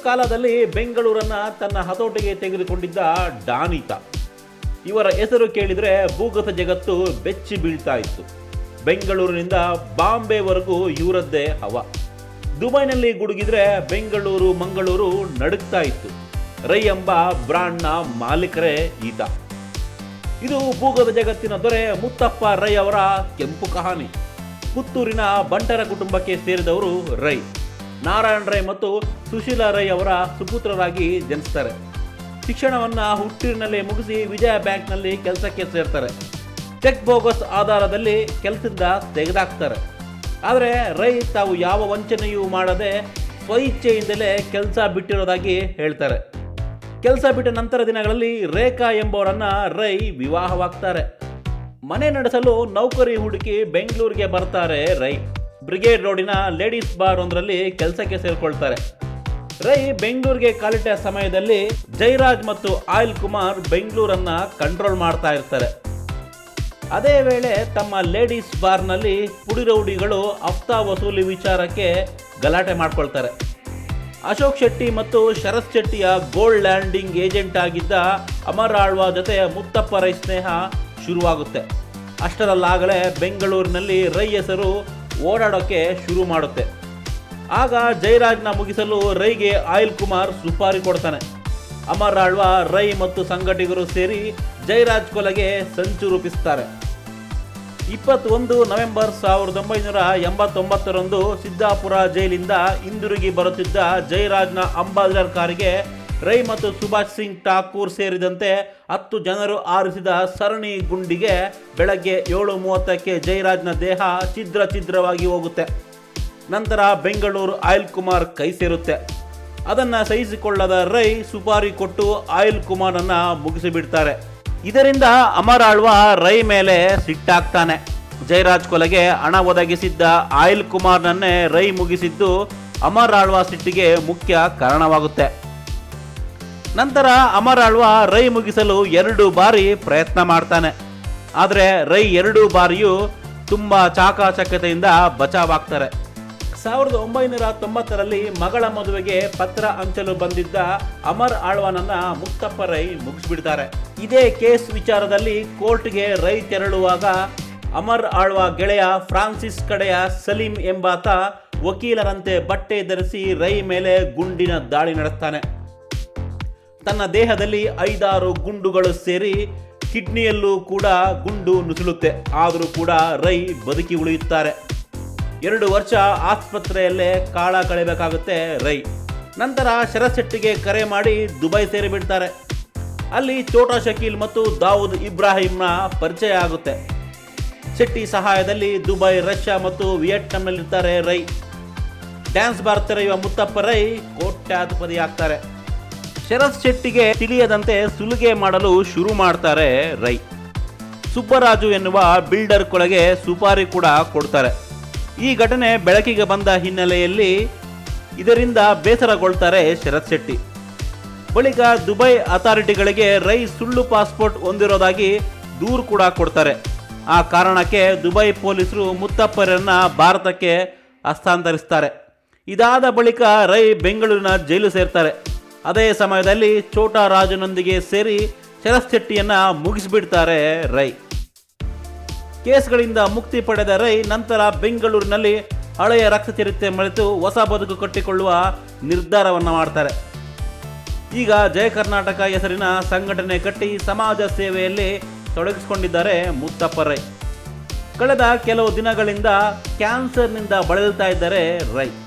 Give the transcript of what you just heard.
ಕಾಲದಲ್ಲಿ ಬೆಂಗಳೂರನ್ನ ತನ್ನ ಹತೋಟಿಗೆ ತೆಗೆದುಕೊಂಡಿದ್ದ ಡಾನಿತ ಇವರ ಹೆಸರು ಕೇಳಿದ್ರೆ ಭೂಗತ ಜಗತ್ತು ಬೆಚ್ಚಿ ಬೀಳ್ತಾ ಇತ್ತು ಬೆಂಗಳೂರಿನಿಂದ ಬಾಂಬೆವರೆಗೂ ಇವರದ್ದೇ ಹವ ದುಬೈನಲ್ಲಿ ಗುಡುಗಿದ್ರೆ ಬೆಂಗಳೂರು ಮಂಗಳೂರು ನಡುಗ್ತಾ ಇತ್ತು ರೈ ಎಂಬ ಬ್ರಾಂಡ್ನ ಮಾಲೀಕರೇ ಈತ ಇದು ಭೂಗತ ಜಗತ್ತಿನ ದೊರೆ ಮುತ್ತಪ್ಪ ರೈ ಅವರ ಕೆಂಪು ಕಹಾನಿ ಪುತ್ತೂರಿನ ಬಂಟರ ಕುಟುಂಬಕ್ಕೆ ಸೇರಿದವರು ರೈ ನಾರಾಯಣ ರೈ ಮತ್ತು ಸುಶೀಲಾ ರೈ ಅವರ ಸುಪುತ್ರರಾಗಿ ಜನಿಸ್ತಾರೆ ಶಿಕ್ಷಣವನ್ನ ಹುಟ್ಟೂರಿನಲ್ಲೇ ಮುಗಿಸಿ ವಿಜಯ ಬ್ಯಾಂಕ್ನಲ್ಲಿ ಕೆಲಸಕ್ಕೆ ಸೇರ್ತಾರೆ ಚೆಕ್ ಬೋಗಸ್ ಆಧಾರದಲ್ಲಿ ಕೆಲಸದಿಂದ ತೆಗೆದಾಕ್ತಾರೆ ಆದರೆ ರೈ ತಾವು ಯಾವ ವಂಚನೆಯೂ ಮಾಡದೆ ಸ್ವಇಚ್ಛೆಯಿಂದಲೇ ಕೆಲಸ ಬಿಟ್ಟಿರೋದಾಗಿ ಹೇಳ್ತಾರೆ ಕೆಲಸ ಬಿಟ್ಟ ನಂತರ ದಿನಗಳಲ್ಲಿ ರೇಖಾ ಎಂಬವರನ್ನ ರೈ ವಿವಾಹವಾಗ್ತಾರೆ ಮನೆ ನಡೆಸಲು ನೌಕರಿ ಹುಡುಕಿ ಬೆಂಗಳೂರಿಗೆ ಬರ್ತಾರೆ ರೈ ಬ್ರಿಗೇಡ್ ರೋಡಿನ ಲೇಡೀಸ್ ಬಾರ್ ಒಂದರಲ್ಲಿ ಕೆಲಸಕ್ಕೆ ಸೇರ್ಕೊಳ್ತಾರೆ ರೈ ಬೆಂಗಳೂರಿಗೆ ಕಾಲಿಟ್ಟ ಸಮಯದಲ್ಲಿ ಜೈರಾಜ್ ಮತ್ತು ಆಯಿಲ್ ಕುಮಾರ್ ಬೆಂಗಳೂರನ್ನ ಕಂಟ್ರೋಲ್ ಮಾಡ್ತಾ ಇರ್ತಾರೆ ಅದೇ ವೇಳೆ ತಮ್ಮ ಲೇಡೀಸ್ ಬಾರ್ನಲ್ಲಿ ಪುಡಿರೌಡಿಗಳು ಹಫ್ತಾ ವಸೂಲಿ ವಿಚಾರಕ್ಕೆ ಗಲಾಟೆ ಮಾಡ್ಕೊಳ್ತಾರೆ ಅಶೋಕ್ ಶೆಟ್ಟಿ ಮತ್ತು ಶರತ್ ಶೆಟ್ಟಿಯ ಗೋಲ್ಡ್ ಲ್ಯಾಂಡಿಂಗ್ ಏಜೆಂಟ್ ಆಗಿದ್ದ ಅಮರ್ ಆಳ್ವಾ ಜೊತೆ ಮುತ್ತಪ್ಪ ರೈ ಸ್ನೇಹ ಶುರುವಾಗುತ್ತೆ ಅಷ್ಟರಲ್ಲಾಗಲೇ ಬೆಂಗಳೂರಿನಲ್ಲಿ ರೈ ಹೆಸರು ಓಡಾಡೋಕ್ಕೆ ಶುರು ಮಾಡುತ್ತೆ ಆಗ ಜಯರಾಜ್ನ ಮುಗಿಸಲು ರೈಗೆ ಆಯಿಲ್ ಕುಮಾರ್ ಸುಪಾರಿ ಕೊಡ್ತಾನೆ ಅಮರ್ ಆಳ್ವಾ ರೈ ಮತ್ತು ಸಂಘಟಿಗರು ಸೇರಿ ಜಯರಾಜ್ ಕೊಲೆಗೆ ಸಂಚು ರೂಪಿಸ್ತಾರೆ ಇಪ್ಪತ್ತೊಂದು ನವೆಂಬರ್ ಸಾವಿರದ ಒಂಬೈನೂರ ಎಂಬತ್ತೊಂಬತ್ತರಂದು ಸಿದ್ದಾಪುರ ಜೈಲಿಂದ ಹಿಂದಿರುಗಿ ಬರುತ್ತಿದ್ದ ಜಯರಾಜ್ನ ಅಂಬಾಸಿಡರ್ ಕಾರಿಗೆ ರೈ ಮತ್ತು ಸುಭಾಷ್ ಸಿಂಗ್ ಠಾಕೂರ್ ಸೇರಿದಂತೆ ಹತ್ತು ಜನರು ಆರಿಸಿದ ಸರಣಿ ಗುಂಡಿಗೆ ಬೆಳಗ್ಗೆ ಏಳು ಮೂವತ್ತಕ್ಕೆ ಜಯರಾಜ್ನ ದೇಹ ಛಿದ್ರ ಛಿದ್ರವಾಗಿ ಹೋಗುತ್ತೆ ನಂತರ ಬೆಂಗಳೂರು ಆಯಿಲ್ ಕುಮಾರ್ ಕೈ ಸೇರುತ್ತೆ ಅದನ್ನ ಸಹಿಸಿಕೊಳ್ಳದ ರೈ ಸುಪಾರಿ ಕೊಟ್ಟು ಆಯಿಲ್ ಕುಮಾರನ್ನ ಮುಗಿಸಿಬಿಡ್ತಾರೆ ಇದರಿಂದ ಅಮರ್ ಆಳ್ವಾ ರೈ ಮೇಲೆ ಸಿಟ್ಟಾಗ್ತಾನೆ ಜಯರಾಜ್ ಕೊಲೆಗೆ ಹಣ ಒದಗಿಸಿದ್ದ ಆಯಿಲ್ ಕುಮಾರ್ನನ್ನೇ ರೈ ಮುಗಿಸಿದ್ದು ಅಮರ್ ಆಳ್ವಾ ಸಿಟ್ಟಿಗೆ ಮುಖ್ಯ ಕಾರಣವಾಗುತ್ತೆ ನಂತರ ಅಮರ್ ಆಳ್ವಾ ರೈ ಮುಗಿಸಲು ಎರಡು ಬಾರಿ ಪ್ರಯತ್ನ ಮಾಡ್ತಾನೆ ಆದರೆ ರೈ ಎರಡು ಬಾರಿಯೂ ತುಂಬ ಚಾಕಾಚಕ್ಯತೆಯಿಂದ ಬಚಾವಾಗ್ತಾರೆ ಸಾವಿರದ ಒಂಬೈನೂರ ತೊಂಬತ್ತರಲ್ಲಿ ಮಗಳ ಮದುವೆಗೆ ಪತ್ರ ಹಂಚಲು ಬಂದಿದ್ದ ಅಮರ್ ಆಳ್ವಾನನ್ನ ಮುಕ್ತಪ್ಪ ರೈ ಮುಗಿಸ್ಬಿಡ್ತಾರೆ ಇದೇ ಕೇಸ್ ವಿಚಾರದಲ್ಲಿ ಕೋರ್ಟ್ಗೆ ರೈ ತೆರಳುವಾಗ ಅಮರ್ ಆಳ್ವಾ ಗೆಳೆಯ ಫ್ರಾನ್ಸಿಸ್ ಕಡೆಯ ಸಲೀಂ ಎಂಬಾತ ವಕೀಲರಂತೆ ಬಟ್ಟೆ ಧರಿಸಿ ರೈ ಮೇಲೆ ಗುಂಡಿನ ದಾಳಿ ನಡೆಸ್ತಾನೆ ತನ್ನ ದೇಹದಲ್ಲಿ ಐದಾರು ಗುಂಡುಗಳು ಸೇರಿ ಕಿಡ್ನಿಯಲ್ಲೂ ಕೂಡ ಗುಂಡು ನುಸುಳುತ್ತೆ ಆದರೂ ಕೂಡ ರೈ ಬದುಕಿ ಉಳಿಯುತ್ತಾರೆ ಎರಡು ವರ್ಷ ಆಸ್ಪತ್ರೆಯಲ್ಲೇ ಕಾಳ ಕಳೆಯಬೇಕಾಗುತ್ತೆ ರೈ ನಂತರ ಶರತ್ ಶೆಟ್ಟಿಗೆ ಕರೆ ಮಾಡಿ ದುಬೈ ಸೇರಿಬಿಡ್ತಾರೆ ಅಲ್ಲಿ ಚೋಟಾ ಶಕೀಲ್ ಮತ್ತು ದಾವೂದ್ ಇಬ್ರಾಹಿಂನ ಪರಿಚಯ ಆಗುತ್ತೆ ಶೆಟ್ಟಿ ಸಹಾಯದಲ್ಲಿ ದುಬೈ ರಷ್ಯಾ ಮತ್ತು ವಿಯೆಟ್ನಾಂನಲ್ಲಿರ್ತಾರೆ ರೈ ಡ್ಯಾನ್ಸ್ ಬಾರ್ ತೆರೆಯುವ ಮುತ್ತಪ್ಪ ರೈ ಕೋಟ್ಯಾಧಿಪತಿ ಆಗ್ತಾರೆ ಶರತ್ ಶೆಟ್ಟಿಗೆ ತಿಳಿಯದಂತೆ ಸುಲಿಗೆ ಮಾಡಲು ಶುರು ಮಾಡ್ತಾರೆ ರೈ ಸುಬ್ಬರಾಜು ಎನ್ನುವ ಬಿಲ್ಡರ್ ಕೊಳಗೆ ಸುಪಾರಿ ಕೂಡ ಕೊಡ್ತಾರೆ ಈ ಘಟನೆ ಬೆಳಕಿಗೆ ಬಂದ ಹಿನ್ನೆಲೆಯಲ್ಲಿ ಇದರಿಂದ ಬೇಸರಗೊಳ್ತಾರೆ ಶರತ್ ಶೆಟ್ಟಿ ಬಳಿಕ ದುಬೈ ಅಥಾರಿಟಿಗಳಿಗೆ ರೈ ಸುಳ್ಳು ಪಾಸ್ಪೋರ್ಟ್ ಹೊಂದಿರೋದಾಗಿ ದೂರು ಕೂಡ ಕೊಡ್ತಾರೆ ಆ ಕಾರಣಕ್ಕೆ ದುಬೈ ಪೊಲೀಸರು ಮುತ್ತಪ್ಪರನ್ನ ಭಾರತಕ್ಕೆ ಹಸ್ತಾಂತರಿಸ್ತಾರೆ ಇದಾದ ಬಳಿಕ ರೈ ಬೆಂಗಳೂರಿನ ಜೈಲು ಸೇರ್ತಾರೆ ಅದೇ ಸಮಯದಲ್ಲಿ ಚೋಟಾ ರಾಜನೊಂದಿಗೆ ಸೇರಿ ಶರತ್ ಶೆಟ್ಟಿಯನ್ನ ಮುಗಿಸಿಬಿಡ್ತಾರೆ ರೈ ಕೇಸ್ಗಳಿಂದ ಮುಕ್ತಿ ಪಡೆದ ರೈ ನಂತರ ಬೆಂಗಳೂರಿನಲ್ಲಿ ಹಳೆಯ ರಕ್ತ ಚರಿತ್ರೆ ಮರೆತು ಹೊಸ ಬದುಕು ಕಟ್ಟಿಕೊಳ್ಳುವ ನಿರ್ಧಾರವನ್ನು ಮಾಡ್ತಾರೆ ಈಗ ಜಯ ಕರ್ನಾಟಕ ಹೆಸರಿನ ಸಂಘಟನೆ ಕಟ್ಟಿ ಸಮಾಜ ಸೇವೆಯಲ್ಲಿ ತೊಡಗಿಸಿಕೊಂಡಿದ್ದಾರೆ ಮುತ್ತಪ್ಪ ರೈ ಕಳೆದ ಕೆಲವು ದಿನಗಳಿಂದ ಕ್ಯಾನ್ಸರ್ನಿಂದ ಬಳಲ್ತಾ ಇದ್ದಾರೆ ರೈ